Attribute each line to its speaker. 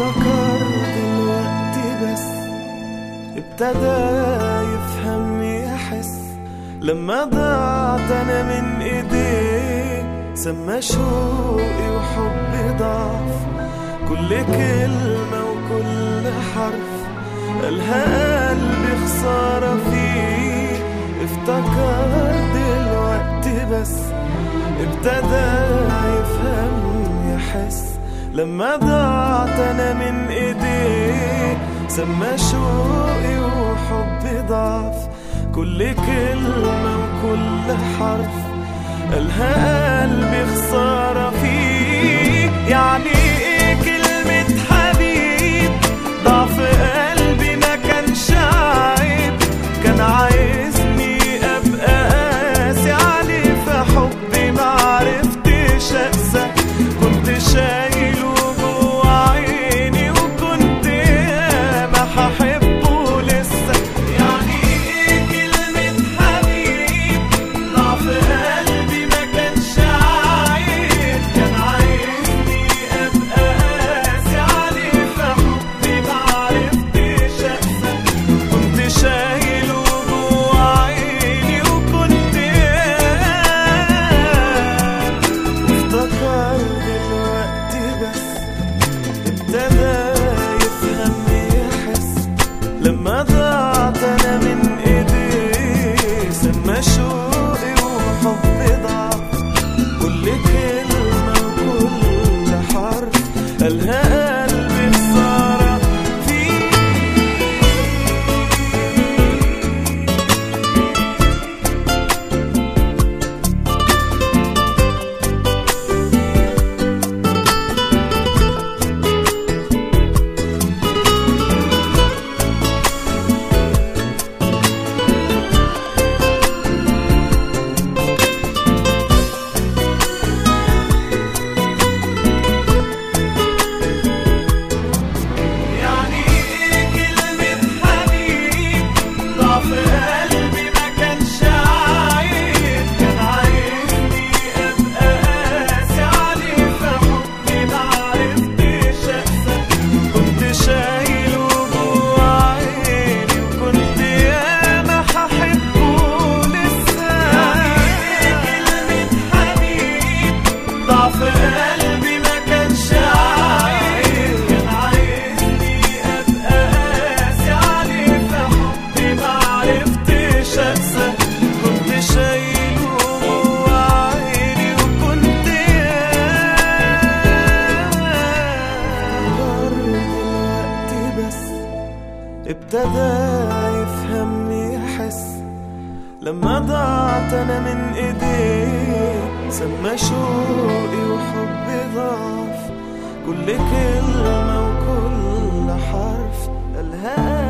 Speaker 1: افتكر دلوقتي بس ابتدى يفهم يحس لما ضاعت انا من ايديه سما شوقي وحبي ضعف كل كلمة وكل حرف قالها قلبي خسارة فيه افتكر دلوقتي بس ابتدى يفهم يحس لما ضاعت انا من ايديه سما شوقي وحبي ضعف كل كلمة وكل حرف قالها قلبي خسارة فيه يعني ايه كلمة حبيب ضعف قلبي ما كانش عيب كان عايزني ابقى قاسي عليه في حبي ما عرفتش اقسى كنت شايله جوا عيني وكنت ما هحبه لسه يعني ايه كلمة حبيب ضعف قلبي ما كانش عيب كان عايزني ابقى قاسي عليه في حبي ما عرفتش اقسى كنت شايله جوا عيني وكنت افتكر دلوقتي بس ابتدى يفهم يحس لما ضاعت انا من ايديه سما شوقي وحبي ضاع كل كلمة وكل حرف قالها قلبي خسارة فيه يعني ايه كلمة حبيب ضعف قلبي ما كانش عيب كان عايزني ابقى قاسي عليه في حبي ما عرفتش اقسى كنت شايله جوا عيني وكنت ياما هحبه لسه يعني ايه كلمة حبيب ضعف قلبي ما كانش عيب كان عايزني ابقى قاسي عليه في حبي ما عرفتش اقسى كنت شايله جوا عيني وكنت ياما دلوقتي بس ابتدى يفهم يحس لما ضاعت انا من ايديه سما شوقي وحبي ضعف كل كلمة وكل حرف قالها